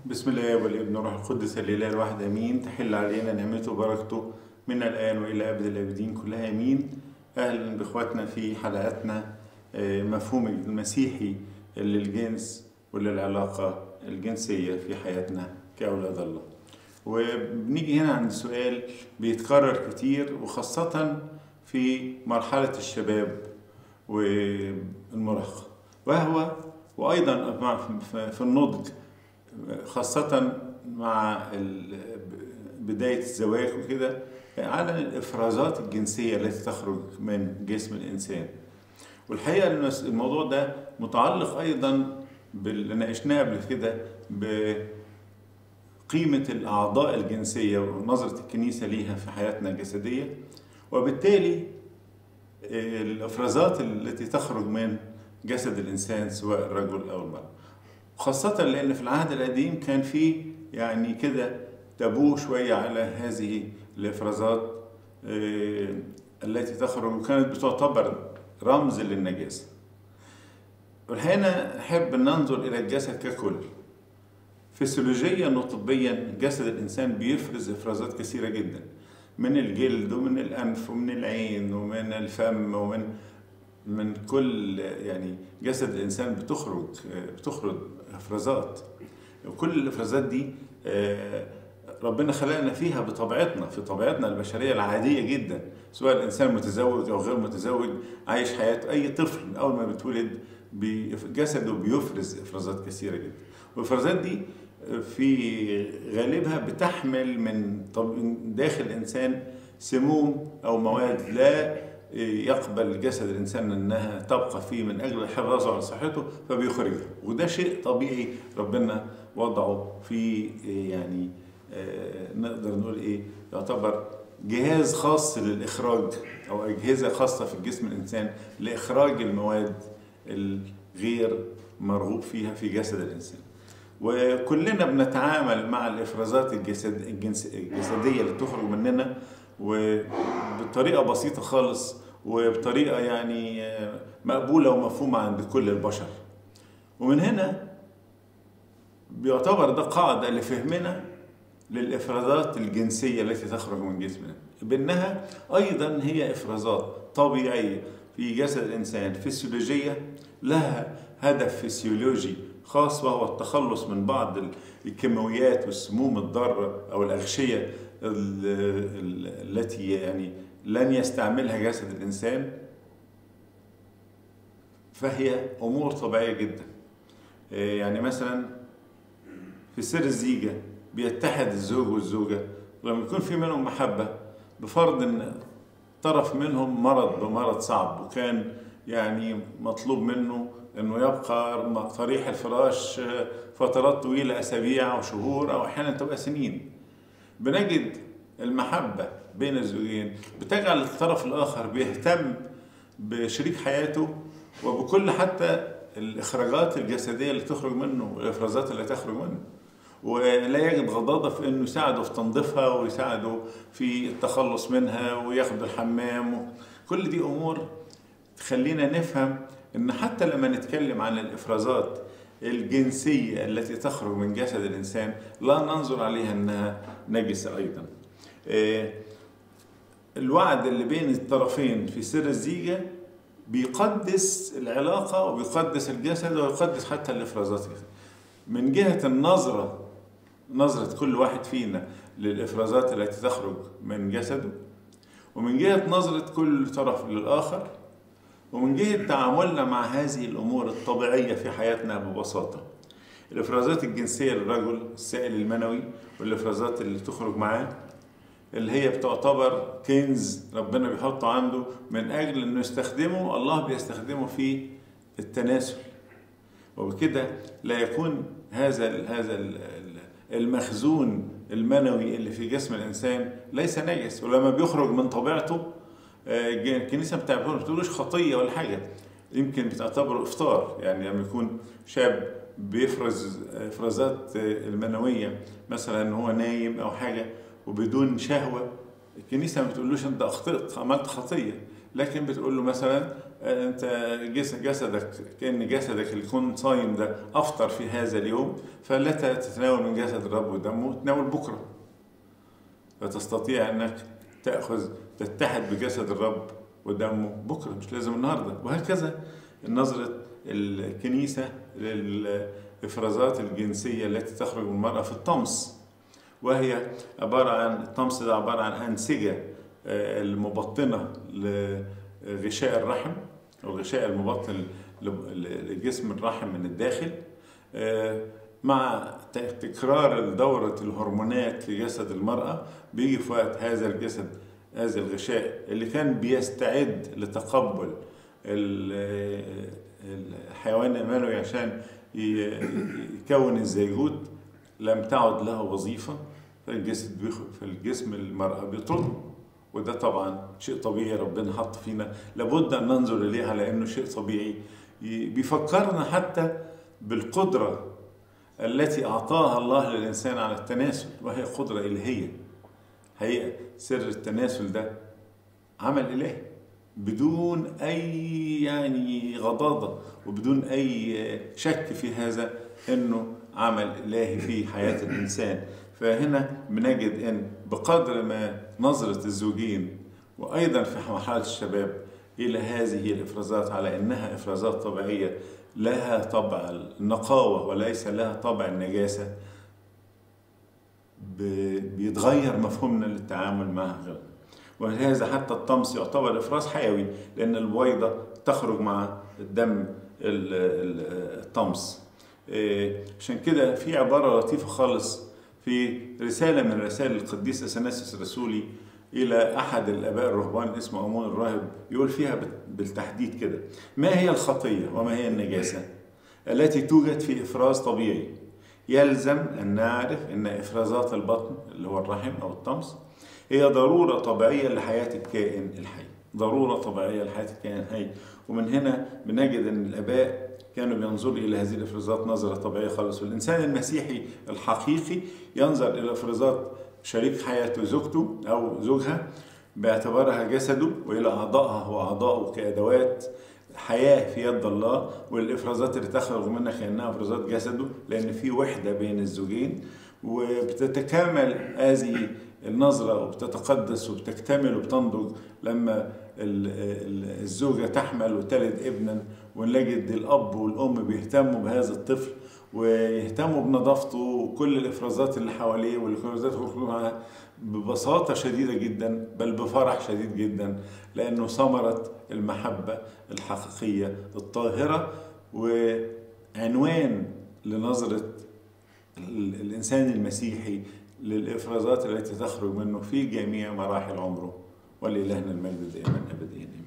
بسم الله والابن والروح القدس الاله الواحد امين تحل علينا نعمته وبركته من الان والى ابد الابدين كلها امين اهلا باخواتنا في حلقاتنا آه، مفهوم المسيحي للجنس وللعلاقه الجنسيه في حياتنا كاولاد الله وبنيجي هنا عند سؤال بيتكرر كتير وخاصه في مرحله الشباب والمراهقه وهو وايضا مع- في- في النضج خاصة مع ال- بداية الزواج وكده على الإفرازات الجنسية التي تخرج من جسم الإنسان والحقيقة المس- الموضوع ده متعلق أيضا باللي ناقشناه قبل كده بقيمة الأعضاء الجنسية ونظرة الكنيسة ليها في حياتنا الجسدية وبالتالي الإفرازات التي تخرج من جسد الإنسان سواء الرجل أو المرأة خاصة لأن في العهد القديم كان في يعني كده تابو شوية على هذه الإفرازات آه، التي تخرج وكانت بتعتبر رمز للنجاسة والحقيقة نحب أن ننظر إلى الجسد ككل فسيولوجيا وطبيا جسد الإنسان بيفرز إفرازات كثيرة جدا من الجلد ومن الأنف ومن العين ومن الفم ومن من كل يعني جسد الانسان بتخرج بتخرج افرازات وكل الافرازات دي آه، ربنا خلقنا فيها بطبيعتنا في طبيعتنا البشريه العاديه جدا سواء الانسان متزوج او غير متزوج عايش حياته اي طفل من اول ما بيتولد بي- جسده بيفرز افرازات كثيره جدا والافرازات دي في غالبها بتحمل من طب- من داخل الانسان سموم او مواد لا يقبل جسد الانسان انها تبقى فيه من اجل الحفاظ على صحته فبيخرجها وده شيء طبيعي ربنا وضعه في يعني آه، نقدر نقول ايه يعتبر جهاز خاص للاخراج او اجهزه خاصه في جسم الانسان لاخراج المواد الغير مرغوب فيها في جسد الانسان وكلنا بنتعامل مع الافرازات الجسد الجنس الجسديه اللي بتخرج مننا وبطريقه بسيطه خالص وبطريقه يعني آه، مقبوله ومفهومه عند كل البشر ومن هنا بيعتبر ده قاعده لفهمنا للافرازات الجنسيه التي تخرج من جسمنا بانها ايضا هي افرازات طبيعيه في جسد الانسان فسيولوجيه لها هدف فسيولوجي خاص وهو التخلص من بعض ال- الكيماويات والسموم الضاره او الاغشيه ال- ال- التي يعني لن يستعملها جسد الانسان فهي امور طبيعيه جدا إيه يعني مثلا في سر الزيجه بيتحد الزوج والزوجه ولما يكون في منهم محبه بفرض ان طرف منهم مرض بمرض صعب وكان يعني مطلوب منه انه يبقى م- طريح الفراش آه، فترات طويله اسابيع او شهور او احيانا تبقى سنين بنجد المحبه بين الزوجين بتجعل الطرف الاخر بيهتم بشريك حياته وبكل حتى الاخراجات الجسديه اللي تخرج منه والافرازات اللي تخرج منه ولا يجد غضاضة في انه يساعده في تنظيفها ويساعده في التخلص منها وياخد الحمام كل دي امور تخلينا نفهم ان حتى لما نتكلم عن الافرازات الجنسية التي تخرج من جسد الانسان لا ننظر عليها انها نجسة ايضا آه، الوعد اللي بين الطرفين في سر الزيجة بيقدس العلاقة وبيقدس الجسد ويقدس حتى الافرازات من جهة النظرة نظرة كل واحد فينا للإفرازات التي تخرج من جسده ومن جهة نظرة كل طرف للآخر ومن جهة تعاملنا مع هذه الأمور الطبيعية في حياتنا ببساطة الإفرازات الجنسية للرجل السائل المنوي والإفرازات اللي تخرج معاه اللي هي بتعتبر كنز ربنا بيحطه عنده من أجل أنه يستخدمه الله بيستخدمه في التناسل وبكده لا يكون هذا ال هذا ال المخزون المنوي اللي في جسم الانسان ليس نجس ولما بيخرج من طبيعته آه، الكنيسه ما بتعتبره- ما بتقولوش خطيه ولا حاجه يمكن بتعتبره افطار يعني لما يكون شاب بيفرز افرازات آه، المنويه مثلا هو نايم او حاجه وبدون شهوه الكنيسه ما بتقولوش انت اخطات عملت خطيه لكن بتقول له مثلا انت جس- جسدك كان جسدك اللي يكون صايم ده افطر في هذا اليوم فلا تتناول من جسد الرب ودمه وتناول بكره فتستطيع انك تاخذ تتحد بجسد الرب ودمه بكره مش لازم النهارده وهكذا نظره الكنيسه للافرازات الجنسيه التي تخرج من المراه في الطمس وهي عباره عن الطمس ده عباره عن انسجه آه، المبطنه لغشاء الرحم او الغشاء المبطن ل- لجسم الرحم من الداخل آه، مع ت- تكرار دورة الهرمونات لجسد المرأة بيجي في وقت هذا الجسد هذا الغشاء اللي كان بيستعد لتقبل ال- الحيوان المنوي عشان ي- يكون الزيجوت لم تعد له وظيفة فالجسد بيخ- فالجسم المرأة بيطرده وده طبعا شيء طبيعي ربنا حط فينا لابد ان ننظر اليه على انه شيء طبيعي ي- بيفكرنا حتى بالقدره التي اعطاها الله للانسان على التناسل وهي قدره الهيه حقيقه سر التناسل ده عمل الهي بدون اي يعني غضاضه وبدون اي شك في هذا انه عمل الهي في حياه الانسان فهنا بنجد ان بقدر ما نظره الزوجين وايضا في مرحله الشباب الى هذه الافرازات على انها افرازات طبيعيه لها طبع النقاوه وليس لها طبع النجاسه ب- بيتغير مفهومنا للتعامل معها غير ولهذا حتى الطمس يعتبر افراز حيوي لان البويضه تخرج مع الدم ال- ال- الطمس إيه، عشان كده في عباره لطيفه خالص في رساله من رسائل القديس اثناسيوس الرسولي الى احد الاباء الرهبان اسمه امون الراهب يقول فيها بال- بالتحديد كده ما هي الخطيه وما هي النجاسه التي توجد في افراز طبيعي يلزم ان نعرف ان افرازات البطن اللي هو الرحم او الطمس هي ضروره طبيعيه لحياه الكائن الحي ضروره طبيعيه لحياه الكائن الحي ومن هنا بنجد ان الاباء كانوا بينظروا الى هذه الافرازات نظره طبيعيه خالص والانسان المسيحي الحقيقي ينظر الى افرازات شريك حياته زوجته او زوجها باعتبارها جسده والى اعضائها واعضائه كادوات حياه في يد الله والافرازات اللي تخرج منها كانها افرازات جسده لان في وحده بين الزوجين وبتتكامل هذه النظرة وبتتقدس وبتكتمل وبتنضج لما ال- ال- الزوجة تحمل وتلد ابنا ونجد الأب والأم بيهتموا بهذا الطفل ويهتموا بنظافته وكل الإفرازات اللي حواليه والإفرازات اللي بيخرجوا معاها ببساطة شديدة جدا بل بفرح شديد جدا لأنه ثمرة المحبة الحقيقية الطاهرة وعنوان لنظرة ال- الإنسان المسيحي للإفرازات التي تخرج منه في جميع مراحل عمره ولإلهنا المجد دائما أبديا آمين